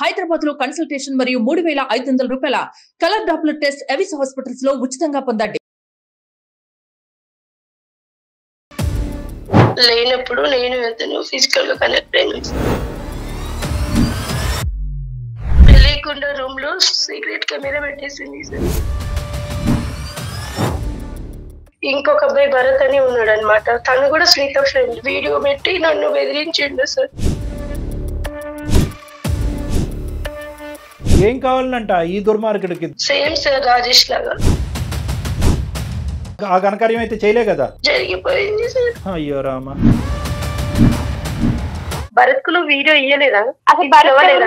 హైదరాబాద్ లో కన్సల్టేషన్ మరియు మూడు వేల ఐదు వందల రూపాయల colour Doppler test Avis hospitals లో ఉచితంగా పొందండి లేనప్పుడు నేను అతను ఫిజికల్ గా కనెక్ట్ అయినా తెలియకుండా రూమ్ లో సీక్రెట్ కెమెరా పెట్టేసింది సార్ ఇంకొక అబ్బాయి భరత్ అని ఉన్నాడు అనమాట తను కూడా శ్రీత ఫ్రెండ్ వీడియో పెట్టి నన్ను బెదిరించిండు సార్ ఏం కావాలంట ఈ దుర్మార్గుడికి సేమ్ సార్ రాజేష్ లాగా ఆ ఘనకార్యం అయితే చేయలే కదా జరిగిపోయింది సార్ అయ్యో రామ భరత్ కు నువ్వు వీడియో ఇయ్యలేదా అసలు భరత్ ఇవ్వలేదా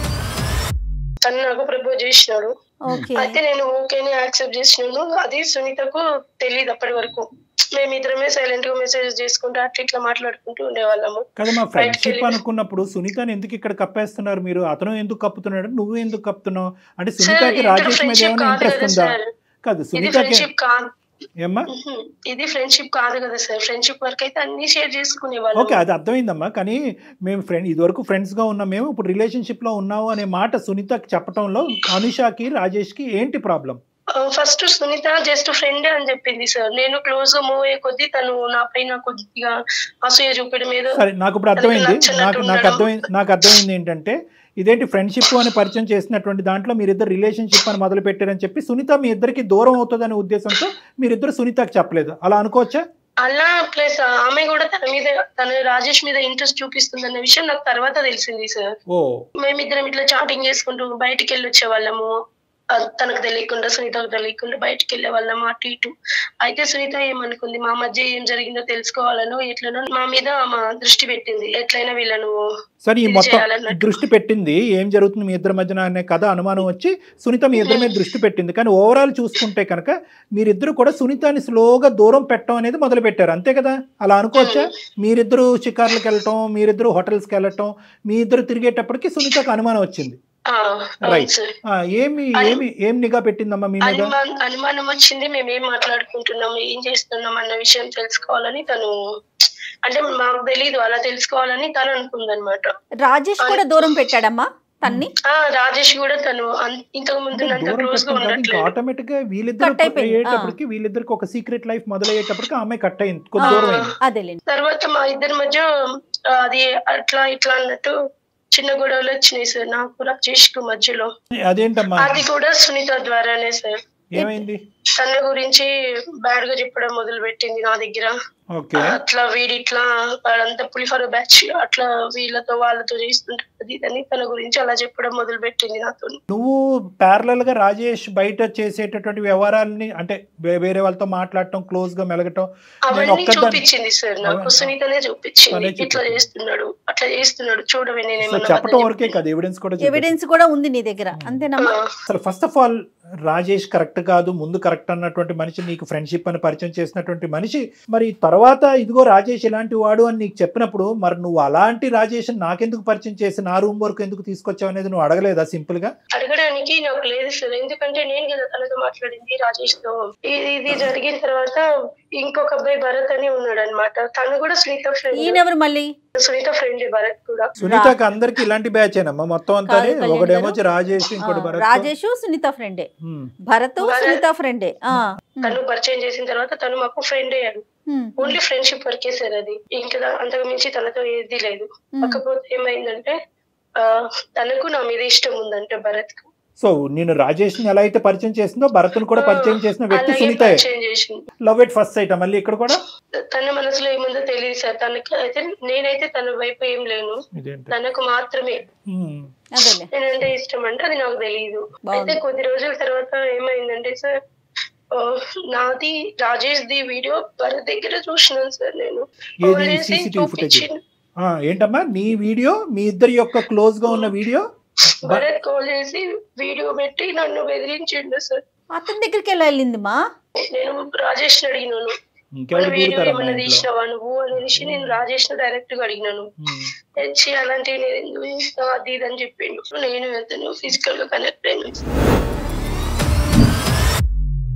తను నాకు ప్రపోజ్ చేసినాడు ఓకే అయితే నేను ఓకేని యాక్సెప్ట్ చేసినాను అది సునీతకు తెలియదు అప్పటి వరకు మేము ఇద్దరమే సైలెంట్ గా మెసేజ్ చేసుకుంటూ అట్లా ఇట్లా మాట్లాడుకుంటూ ఉండేవాళ్ళము కదా మా ఫ్రెండ్షిప్ బయటికెళ్ళి- అనుకున్నప్పుడు సునీతని ఎందుకు ఇక్కడ కప్పేస్తున్నారు మీరు అతను ఎందుకు కప్పుతున్నాడు నువ్వు ఎందుకు కప్పుతున్నావు అంటే సార్ సునీతకి ఇది రాజేష్ మీద ఫ్రెండ్షిప్ ఏమైనా కాదు ఇంట్రెస్ట్ కదా ఉందా సార్ కాదు ఇది సునీతకి ఫ్రెండ్షిప్ కాదు ఏమ్మా ఉహు. ఇది ఫ్రెండ్షిప్ కాదు కదా సార్ ఫ్రెండ్షిప్ వరకు అయితే అన్ని షేర్ చేసుకునే ఓకే అది అర్థమైందమ్మా కానీ మేము ఫ్రెండ్ ఇదివరకు ఫ్రెండ్స్ గా ఉన్నాం మేము ఇప్పుడు రిలేషన్షిప్ లో ఉన్నాము అనే మాట సునీతకి చెప్పటంలో అనుషాకి రాజేష్ కి ఏంటి problem first Sunitha just friend అని చెప్పింది సార్ నేను క్లోజ్ గా మూవ్ అయ్యే కొద్దీ తను నా పైన కొద్దిగా అసూయ చూపడం మీద సరే నాకు ఇప్పుడు అర్థమైంది నచ్చినట్టు నాకు నాకు ఉండడం. అర్థమైంది నాకు అర్థమైంది ఏంటంటే ఇదేంటి ఫ్రెండ్షిప్ అని పరిచయం చేసినటువంటి దాంట్లో మీరిద్దరు రిలేషన్షిప్ అని మొదలు పెట్టారని చెప్పి సునీత మీ ఇద్దరికి దూరం అవుతుందనే ఉద్దేశంతో మీరిద్దరు సునీతకి చెప్పలేదు అలా అనుకోవచ్చా అలా ప్లస్ ఆమె కూడా తన మీద తన రాజేష్ మీద ఇంట్రెస్ట్ చూపిస్తుంది అన్న విషయం నాకు తర్వాత తెలిసింది సార్ ఓ మేమిద్దరం ఇట్లా చాటింగ్ చేసుకుంటూ బయటికి వెళ్ళి వచ్చే వాళ్ళము ఆ, తనకు తెలియకుండా సునీతకు తెలియకుండా బయటికి వెళ్ళే వాళ్ళము అటు ఇటు అయితే సునీత ఏమనుకుంది మా మధ్య ఏం జరిగిందో తెలుసుకోవాలనో ఎట్లనో మా మీద మా దృష్టి పెట్టింది ఎట్లయినా వీళ్ళను సరే ఈ ఇది మొత్తం చేయాలన్నట్టు. దృష్టి పెట్టింది ఏం జరుగుతుంది మీ ఇద్దరి మధ్యన అనే కథ అనుమానం వచ్చి సునీత మీ ఇద్దరి మీద దృష్టి పెట్టింది కానీ ఓవరాల్ చూసుకుంటే కనుక మీరిద్దరు కూడా సునీతని స్లోగా దూరం పెట్టడం అనేది మొదలు పెట్టారు అంతే కదా అలా అనుకోవచ్చా మీరిద్దరు షికార్లకు వెళ్ళటం మీరిద్దరు హోటల్స్కి వెళ్ళటం మీ ఇద్దరు తిరిగేటప్పటికి సునీతకు అనుమానం వచ్చింది ఆ, అవును Right. సార్ ఆ, ఏమి ఏమి ఏం నిఘా పెట్టిందమ్మా మీ మీద అనుమానం అనుమానం వచ్చింది మేము ఏం మాట్లాడుకుంటున్నాము ఏం చేస్తున్నాం అన్న విషయం తెలుసుకోవాలని తను అంటే మాకు తెలియదు అలా తెలుసుకోవాలని తను అనుకుందనమాట రాజేష్ కూడా దూరం పెట్టాడమ్మా తన్ని ఆ రాజేష్ కూడా తను అన్- ఇంతకు ముందు అంటే అంత దూరం క్లోజ్ గా పెట్టడం కాదు ఇంకా ఉండట్లేదు ఆటోమేటిక్ గా వీళ్ళిద్దరు Cut అయిపోయింది. అయ్యేటప్పటికి వీళ్ళిద్దరికి ఒక సీక్రెట్ లైఫ్ మొదలయ్యేటప్పటికి ఆమె కట్ అయింది ఆ, కొద్ది దూరం అయింది అదేలేండి తర్వాత మా ఇద్దరి మధ్య ఆ, అది అట్లా ఇట్లా అన్నట్టు చిన్న గొడవలు వచ్చినాయి సార్ నాకు రాజేష్ కు మధ్యలో అదేంటమ్మా అది కూడా సునీత ద్వారానే సార్ ఏమైంది తన గురించి బ్యాడ్ గా చెప్పడం మొదలు పెట్టింది నా దగ్గర ఓకే అట్లా వీడి ఇట్లా వాడంతా పులిహోర బ్యాచ్ అట్లా వీళ్ళతో వాళ్ళతో చేస్తుంటారు అది ఇదని తన గురించి అలా చెప్పడం మొదలు పెట్టింది నాతో నువ్వు ప్యారలల్ గా రాజేష్ బయట చేసేటటువంటి వ్యవహారాలని అంటే వే- వేరే వాళ్ళతో మాట్లాడటం క్లోజ్ గా మెలగటం నేను అవన్నీ ఒక్కదాన్ని చూపించింది సార్ నాకు అవన్నీ- సునీతనే చూపించింది తనే ఇట్లా చూపించింది. చేస్తున్నాడు అట్లా చేస్తున్నాడు చూడవే సో నేనేమన్నా చెప్పటం అబద్ధం వరకే కాదు ఎవిడెన్స్ కూడా చూపించు. ఎవిడెన్స్ కూడా ఉంది నీ దగ్గర అంతేనమ్మా ఆ, అసలు first of all Rajesh correct కాదు ముందు కరెక్ట్ అన్నటువంటి మనిషి నీకు ఫ్రెండ్షిప్ అని పరిచయం చేసినటువంటి మనిషి మరి తర్వాత ఇదిగో రాజేష్ ఇలాంటి వాడు అని నీకు చెప్పినప్పుడు మరి నువ్వు అలాంటి రాజేష్ నాకెందుకు పరిచయం చేసి నా రూమ్ వరకు ఎందుకు తీసుకొచ్చావు అనేది నువ్వు అడగలేదా సింపుల్ గా అడగడానికి నాకు లేదు సార్ ఎందుకంటే నేను కదా తనతో మాట్లాడింది రాజేష్ తో ఇది ఇది జరిగిన తర్వాత ఇంకొక అబ్బాయి భరత్ అని ఉన్నాడు అనమాట తను కూడా సునీత ఫ్రెండ్ ఈయనెవరు మళ్ళీ సునీత ఫ్రెండ్ భరత్ కూడా సునీతకి అందరికి ఇలాంటి బ్యాచ్ ఏనమ్మా మొత్తం అంతానే కాదు, కళ్యాణ్ ఒకడేమో గారు. వచ్చి రాజేష్ ఇంకోటి ఆ, భరత్ రాజేష్ సునీత ఫ్రెండే హ్మ్. భరత్ భరత్. సునీత ఫ్రెండే ఆ, తను పరిచయం చేసిన తర్వాత తను మాకు ఫ్రెండ్ అయ్యాడు ఉమ్, ఓన్లీ ఫ్రెండ్షిప్ వరకే సార్ అది ఇంకా దా- అంతకు మించి తనతో ఏది లేదు ఉమ్. కాకపోతే ఏమైందంటే ఆ, తనకు నా మీద ఇష్టం ఉందంటే భరత్ కు సో నేను రాజేష్ ని ఎలా అయితే పరిచయం చేసిందో భరత్ను కూడా పరిచయం చేసిన వ్యక్తి అలాగే సునీత పరిచయం చేసింది లవ్ ఎట్ ఫస్ట్ సైట్ మళ్ళీ ఇక్కడ కూడా తన మనసులో ఏముందో తెలియదు సార్ తనకి అయితే నేనైతే తన వైపు ఏం లేను ఇదేంటి తనకు మాత్రమే హ్మ్. అదేలే నేనంటే ఇష్టం అంటే అది నాకు తెలియదు బాగుంది. అయితే కొద్ది రోజుల తర్వాత ఏమైందంటే సార్ ఆ, నాది రాజేష్ ది వీడియో భరత్ దగ్గర చూసినాను సార్ నేను ఏది కాల్ చేసి CCTV footage? చూపించిండు. ఆ, ఏంటమ్మా నీ వీడియో మీ ఇద్దరి యొక్క క్లోజ్ గా ఉన్న వీడియో భరత్ కాల్ చేసి వీడియో పెట్టి నన్ను బెదిరించిండు సార్ అతని దగ్గరికి ఎలా వెళ్ళింది మా నేను రాజేష్ అడిగినాను ఇంకెవరు మన వీడియో దూరుతారమ్మా ఏమన్నా ఇంట్లో తీసినావా నువ్వు అనేసి నేను రాజేష్ డైరెక్ట్ గా అడిగినాను హ్మ్. తెచ్చి అలాంటివి నేను ఎందుకు చేస్తావు అది ఇది అని చెప్పిండు నేను అతను ఫిజికల్ గా కనెక్ట్ అయినా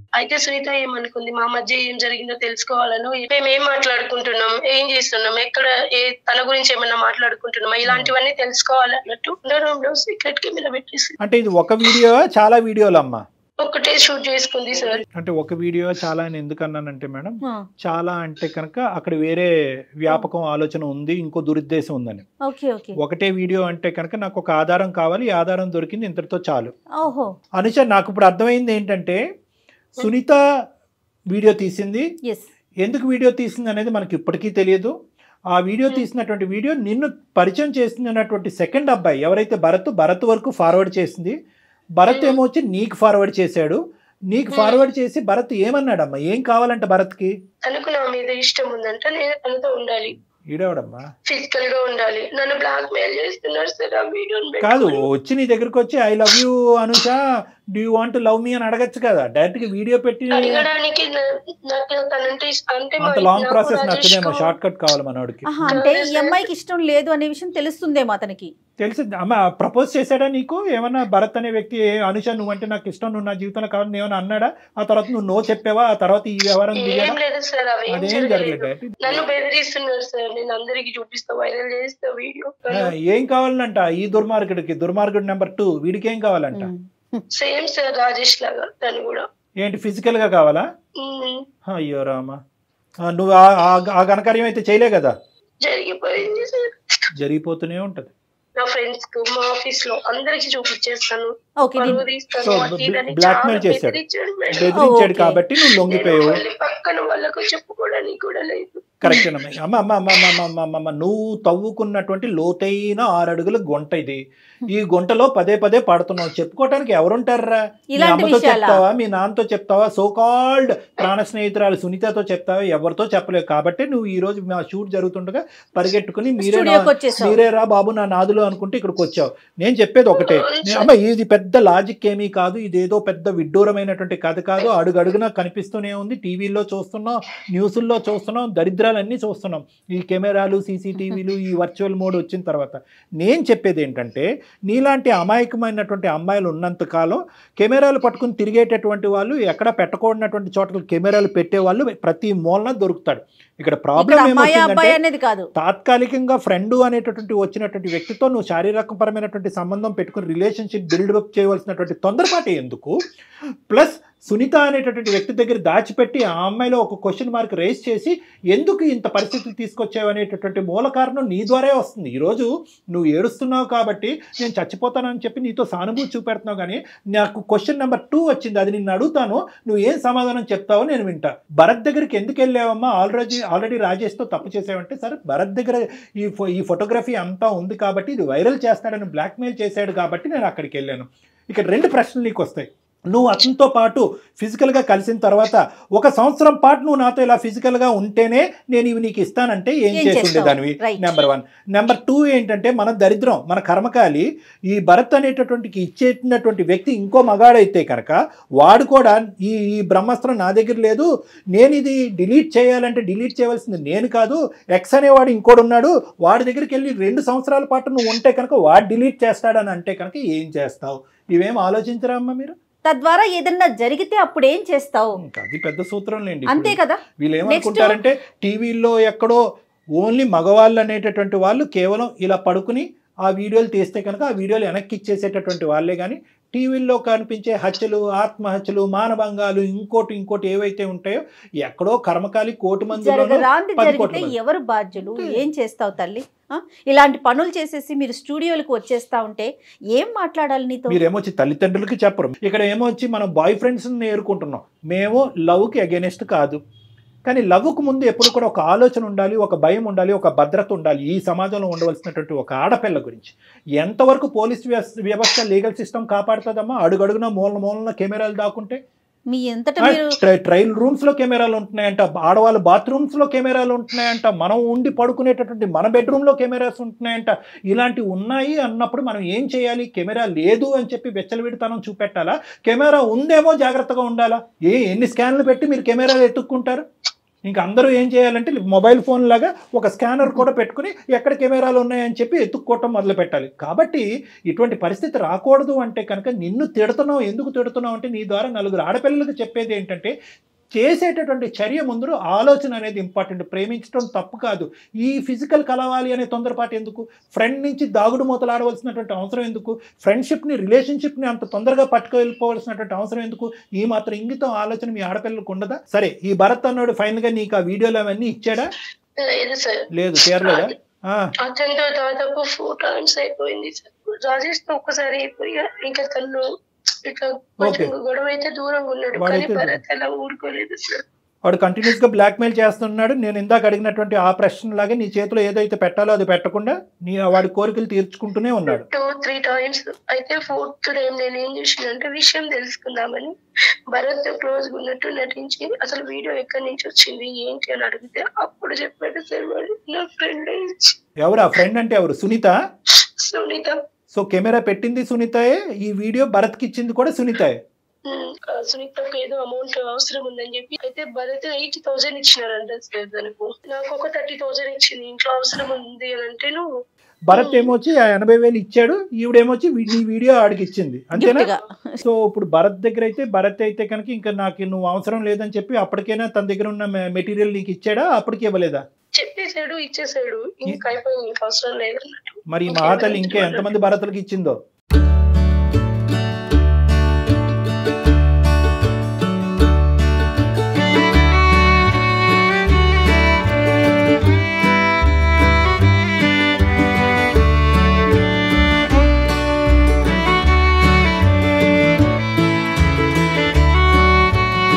అయితే సునీత ఏమనుకుంది మా మధ్య ఏం జరిగిందో తెలుసుకోవాలను మేము ఏం మాట్లాడుకుంటున్నాం ఏం చేస్తున్నాం ఎక్కడ ఏ తన గురించి ఏమన్నా మాట్లాడుకుంటున్నామా ఇలాంటివన్నీ తెలుసుకోవాలన్నట్టు రూమ్ లో సీక్రెట్ కెమెరా పెట్టేసి అంటే ఇది ఒక వీడియో చాలా వీడియోలు అమ్మా ఒక్కటే షూట్ చేసుకుంది సార్ అంటే ఒక వీడియో చాలా అని ఎందుకు అన్నానంటే మేడం ఆ, చాలా అంటే కనుక అక్కడ వేరే వ్యాపకం ఆలోచన ఉంది ఇంకో దురుద్దేశం ఉందని ఓకే ఓకే ఒకటే వీడియో అంటే కనుక నాకు ఒక ఆధారం కావాలి ఈ ఆధారం దొరికింది ఇంతటితో చాలు ఓహో అనుష నాకు ఇప్పుడు అర్థమైంది ఏంటంటే సునీత వీడియో తీసింది ఎస్ ఎందుకు వీడియో తీసింది అనేది మనకి ఇప్పటికీ తెలియదు ఆ వీడియో తీసినటువంటి వీడియో నిన్ను పరిచయం చేస్తున్నటువంటి సెకండ్ అబ్బాయి ఎవరైతే భరత్ భరత్ వరకు ఫార్వర్డ్ చేసింది భరత్ ఏమో వచ్చి నీకు ఫార్వర్డ్ చేశాడు నీకు ఫార్వర్డ్ చేసి భరత్ ఏమన్నాడమ్మా ఏం కావాలంట భరత్కి తనకు నా మీద ఇష్టం ఉందంట నేను తనతో ఉండాలి ఈడవడమ్మా ఫిజికల్ గా ఉండాలి నన్ను బ్లాక్ మెయిల్ చేస్తున్నారు సార్ ఆ వీడియోని కాదు వచ్చి నీ దగ్గరకు వచ్చి I love you Anusha do you want love me అని అడగచ్చు కదా డైరెక్ట్ గా వీడియో పెట్టి అడగడానికి నా- నాకు తనంటే ఇష్టం అంటే మా అంత లాంగ్ నాకు ప్రాసెస్ రాజేష్ నచ్చదేమో కు- షార్ట్ కట్ కావాలి మనోడికి ఆహా, అంటే ఈ అమ్మాయికి ఇష్టం లేదు అనే విషయం తెలుస్తుందేమో అతనికి తెలిసి అమ్మ ప్రపోజ్ చేశాడా నీకు ఏమన్నా భరత్ అనే వ్యక్తి ఏ అనుష నువ్వంటే నాకు ఇష్టం నువ్వు నా జీవితంలో కావాలని ఏమన్నా అన్నాడా ఆ తర్వాత నువ్వు నో చెప్పావా ఆ తర్వాత ఈ వ్యవహారం ఏం దిగాడా లేదు సార్ అవి ఏం అదేం జరగలేదు జరగలేదు నన్ను బెదిరిస్తున్నారు సార్ నేను అందరికి చూపిస్తా వైరల్ చేస్తా వీడియో ఆ, ఏం కావాలంట ఈ దుర్మార్గుడికి దుర్మార్గుడు నెంబర్ టూ వీడికి ఏం కావాలంట ఉమ్. సేమ్ సార్ రాజేష్ లాగా తను కూడా ఏంటి ఫిజికల్ గా కావాలా ఉమ్, అయ్యో రామా ఆ, నువ్వు ఆ- ఆ- ఆ ఘనకార్యం అయితే చేయలే కదా జరిగిపోయింది సార్ జరిగిపోతూనే ఉంటది నా ఫ్రెండ్స్ కు మా ఆఫీస్ లో అందరికి చూపించేస్తాను ఓకే పరువు దీని- తీస్తాను సో, అది ఇది అని blackmail చాలా చేశాడు. బెదిరించాడు మేడం. బెదిరించాడు ఓకే. కాబట్టి నువ్వు నేను లొంగిపోయావు మళ్ళీ పక్కన వాళ్ళకు చెప్పుకోవడానికి కూడా లేదు కరెక్ట్ అమ్మ అమ్మ అమ్మ అమ్మ అమ్మ అమ్మ అమ్మ అమ్మ నువ్వు తవ్వుకున్నటువంటి లోతైన ఆరు అడుగుల గుంట ఇది ఈ గుంటలో పదే పదే పడుతున్నావు చెప్పుకోవటానికి ఎవరుంటారా మీ ఇలాంటి అమ్మతో విషయాలా? చెప్తావా మీ నాన్నతో చెప్తావా సో కాల్డ్ ప్రాణ స్నేహితురాలు సునీతతో చెప్తావా ఎవరితో చెప్పలేవు కాబట్టి నువ్వు ఈ రోజు మా షూట్ జరుగుతుండగా పరిగెట్టుకుని మీరే నా- స్టూడియోకి వచ్చేసావు మీరే రా బాబు నా నాదులు అనుకుంటే ఇక్కడికి వచ్చావు నేను చెప్పేది ఒకటే నే- అమ్మ ఇది పెద్ద లాజిక్ ఏమీ కాదు ఇదేదో పెద్ద విడ్డూరమైనటువంటి కథ కాదు అడుగడుగునా కనిపిస్తూనే ఉంది టీవీల్లో చూస్తున్నాం న్యూస్ల్లో చూస్తున్నాం దరిద్రాలన్నీ చూస్తున్నాం ఈ కెమెరాలు సీసీటీవీలు ఈ వర్చువల్ మోడ్ వచ్చిన తర్వాత నేను చెప్పేది ఏంటంటే నీలాంటి అమాయకమైనటువంటి అమ్మాయిలు ఉన్నంత కాలం కెమెరాలు పట్టుకుని తిరిగేటటువంటి వాళ్ళు ఎక్కడ పెట్టకూడనటువంటి చోట్ల కెమెరాలు పెట్టే వాళ్ళు ప్రతి మూలన దొరుకుతాడు ఇక్కడ ఇక్కడ ప్రాబ్లం అమ్మాయి ఏమవుతుందంటే అబ్బాయి అనేది కాదు తాత్కాలికంగా ఫ్రెండ్ అనేటటువంటి వచ్చినటువంటి వ్యక్తితో నువ్వు శారీరకపరమైనటువంటి సంబంధం పెట్టుకుని రిలేషన్షిప్ బిల్డప్ చేయవలసినటువంటి తొందరపాటు ఎందుకు ప్లస్ సునీత అనేటటువంటి వ్యక్తి దగ్గర దాచిపెట్టి ఆ అమ్మాయిలో ఒక క్వశ్చన్ మార్క్ రేస్ చేసి ఎందుకు ఇంత పరిస్థితులు తీసుకొచ్చావు అనేటటువంటి మూల కారణం నీ ద్వారే వస్తుంది ఈరోజు నువ్వు ఏడుస్తున్నావు కాబట్టి నేను చచ్చిపోతానని చెప్పి నీతో సానుభూతి చూపెడుతున్నావు కానీ నాకు క్వశ్చన్ నెంబర్ టూ వచ్చింది అది నిన్ను అడుగుతాను నువ్వు ఏం సమాధానం చెప్తావో నేను వింటా భరత్ దగ్గరికి ఎందుకు వెళ్ళావమ్మా ఆల్రెడీ ఆల్రెడీ రాజేష్తో తప్పు చేసావంటే సరే భరత్ దగ్గర ఈ ఫో ఈ ఫోటోగ్రఫీ అంతా ఉంది కాబట్టి ఇది వైరల్ చేస్తాడని బ్లాక్మెయిల్ చేశాడు కాబట్టి నేను అక్కడికి వెళ్ళాను ఇక్కడ రెండు ప్రశ్నలు నీకు వస్తాయి నువ్వు అతనితో పాటు ఫిజికల్గా కలిసిన తర్వాత ఒక సంవత్సరం పాటు నువ్వు నాతో ఇలా ఫిజికల్గా ఉంటేనే నేను ఇవి నీకు ఇస్తానంటే ఏం ఏం చేసి చేస్తావు? ఉండేదానివి Right. Number one number two ఏంటంటే మన దరిద్రం మన కర్మకాలి ఈ భరత్ అనేటటువంటి ఇచ్చేటటువంటి వ్యక్తి ఇంకో మగాడైతే కనుక వాడు కూడా ఈ ఈ బ్రహ్మాస్త్రం నా దగ్గర లేదు నేను ఇది డిలీట్ చేయాలంటే డిలీట్ చేయవలసింది నేను కాదు ఎక్స్ అనేవాడు ఇంకోడు ఉన్నాడు వాడి దగ్గరికి వెళ్ళి రెండు సంవత్సరాల పాటు నువ్వు ఉంటే కనుక వాడు డిలీట్ చేస్తాడని అంటే కనుక ఏం చేస్తావు ఇవేం ఆలోచించరా అమ్మా మీరు తద్వారా ఏదన్నా జరిగితే అప్పుడు ఏం చేస్తావు ఇంకా అది పెద్ద సూత్రం లేండి అంతే ఇప్పుడు. కదా వీళ్ళు ఏమనుకుంటారంటే టీవీల్లో ఎక్కడో ఓన్లీ మగవాళ్ళు అనేటటువంటి వాళ్ళు కేవలం ఇలా పడుకుని ఆ వీడియోలు తీస్తే కనుక ఆ వీడియోలు వెనక్కి ఇచ్చేసేటటువంటి వాళ్ళే కానీ టీవీల్లో కనిపించే హత్యలు ఆత్మహత్యలు మానభంగాలు ఇంకోటి ఇంకోటి ఏవైతే ఉంటాయో ఎక్కడో కర్మకాలి కోటి మందిలోనూ జరగరాంది పది జరిగితే కోట్ల మంది. ఎవరు బాధ్యులు అంతే. ఏం చేస్తావు తల్లి ఆ? ఇలాంటి పనులు చేసేసి మీరు స్టూడియోలకు వచ్చేస్తా ఉంటే ఏం మాట్లాడాలి నీతో మీరేమొచ్చి తల్లిదండ్రులకి చెప్పరు ఇక్కడ ఏమొచ్చి మనం బాయ్ ఫ్రెండ్స్ నేర్చుకుంటున్నాం మేము లవ్కి అగెనెస్ట్ కాదు కానీ లవ్కు ముందు ఎప్పుడు కూడా ఒక ఆలోచన ఉండాలి ఒక భయం ఉండాలి ఒక భద్రత ఉండాలి ఈ సమాజంలో ఉండవలసినటువంటి ఒక ఆడపిల్ల గురించి ఎంతవరకు పోలీస్ వ్యవస్థ వ్యవస్థ లీగల్ సిస్టమ్ కాపాడుతుందమ్మా అడుగడుగున మూలన మూలన కెమెరాలు దాకుంటే మీ ఎంతటా ఆ, మీరు ట్రై- ట్రైల్ రూమ్స్ లో కెమెరాలు ఉంటున్నాయంట ఆడవాళ్ళ బాత్రూమ్స్ లో కెమెరాలు ఉంటున్నాయంట మనం ఉండి పడుకునేటటువంటి మన బెడ్రూమ్ లో కెమెరాస్ ఉంటున్నాయంట ఇలాంటివి ఉన్నాయి అన్నప్పుడు మనం ఏం చేయాలి కెమెరా లేదు అని చెప్పి వెచ్చలవిడితనం చూపెట్టాలా కెమెరా ఉందేమో జాగ్రత్తగా ఉండాలా ఏ ఎన్ని స్కాన్లు పెట్టి మీరు కెమెరాలు ఎత్తుక్కుంటారు ఇంకా అందరూ ఏం చేయాలంటే మొబైల్ ఫోన్ లాగా ఒక స్కానర్ కూడా పెట్టుకుని ఎక్కడ కెమెరాలు ఉన్నాయని చెప్పి ఎత్తుక్కోవటం మొదలు పెట్టాలి కాబట్టి ఇటువంటి పరిస్థితి రాకూడదు అంటే కనుక నిన్ను తిడుతున్నావు ఎందుకు తిడుతున్నావు అంటే నీ ద్వారా నలుగురు ఆడపిల్లలకు చెప్పేది ఏంటంటే చేసేటటువంటి చర్య ముందు ఆలోచన అనేది ఇంపార్టెంట్ ప్రేమించడం తప్పు కాదు ఈ ఫిజికల్ కలవాలి అనే తొందరపాటు ఎందుకు ఫ్రెండ్ నుంచి దాగుడు మూతలు ఆడవలసినటువంటి అవసరం ఎందుకు ఫ్రెండ్షిప్ని రిలేషన్షిప్ని అంత తొందరగా పట్టుకెళ్ళిపోవాల్సినటువంటి అవసరం ఎందుకు ఈ మాత్రం ఇంగితం ఆలోచన మీ ఆడపిల్లలకు ఉండదా సరే ఈ భరత్ అన్నాడు ఫైనల్గా నీకు ఆ వీడియోలు అవన్నీ ఇచ్చాడా లేదు సార్ లేదు చేరలేదా ఆ, అతనితో దాదాపు ఫోర్ టైమ్స్ అయిపోయింది సార్ రాజేష్ తో ఒక్కసారి అయిపోయి ఇంకా తను ఇట్లా కొంచెం Okay. గొడవ అయితే దూరంగా ఉన్నాడు కానీ వాడైతే- భరత్ అలా ఊరుకోలేదు సార్ వాడు కంటిన్యూస్గా బ్లాక్మెయిల్ చేస్తున్నాడు నేను ఇందాక అడిగినటువంటి ఆ ప్రశ్న లాగా నీ చేతిలో ఏదైతే పెట్టాలో అది పెట్టకుండా నీ వాడి కోరికలు తీర్చుకుంటూనే ఉన్నాడు టూ త్రీ టైమ్స్ అయితే ఫోర్త్ టైం నేను ఏం చేసినంటే విషయం తెలుసుకుందామని భరత్ క్లోజ్ ఉన్నట్టు నటించి అసలు వీడియో ఎక్కడి నుంచి వచ్చింది ఏంటి అని అడిగితే అప్పుడు చెప్పాడు సార్ వాడు నా ఫ్రెండ్ ఎవరు ఆ ఫ్రెండ్ అంటే ఎవరు సునీత సునీత సో కెమెరా పెట్టింది సునీతయే ఈ వీడియో భరత్కి ఇచ్చింది కూడా సునీతయే ఉమ్, ఆ సునీతకు ఏదో అమౌంట్ అవసరం ఉందని చెప్పి అయితే భరత్ ఎయిటీ థౌసండ్ ఇచ్చినారంట సార్ తనకు నాకు ఒక థర్టీ థౌసండ్ ఇచ్చింది ఇంట్లో అవసరం ఉంది అని అంటే నువ్వు భరత్ ఏమొచ్చి ఆ ఎనభై వేలు ఇచ్చాడు ఈవిడేమొచ్చి వీ- నీ వీడియో ఆడికి ఇచ్చింది అంతేనా గిఫ్ట్గా సో ఇప్పుడు భరత్ దగ్గర అయితే భరత్ అయితే కనుక ఇంకా నాకు నువ్వు అవసరం లేదని చెప్పి అప్పటికైనా తన దగ్గర ఉన్న మెటీరియల్ నీకు ఇచ్చాడా అప్పటికి ఇవ్వలేదా చెప్పేసాడు ఇచ్చేసాడు ఇంకా అయిపోయింది ఇంకా అవసరం లేదన్నట్టు మరి ఈ Okay, మహాతల్లి మరి ఇంకా ఎంతమంది భరతులకు ఇచ్చిందో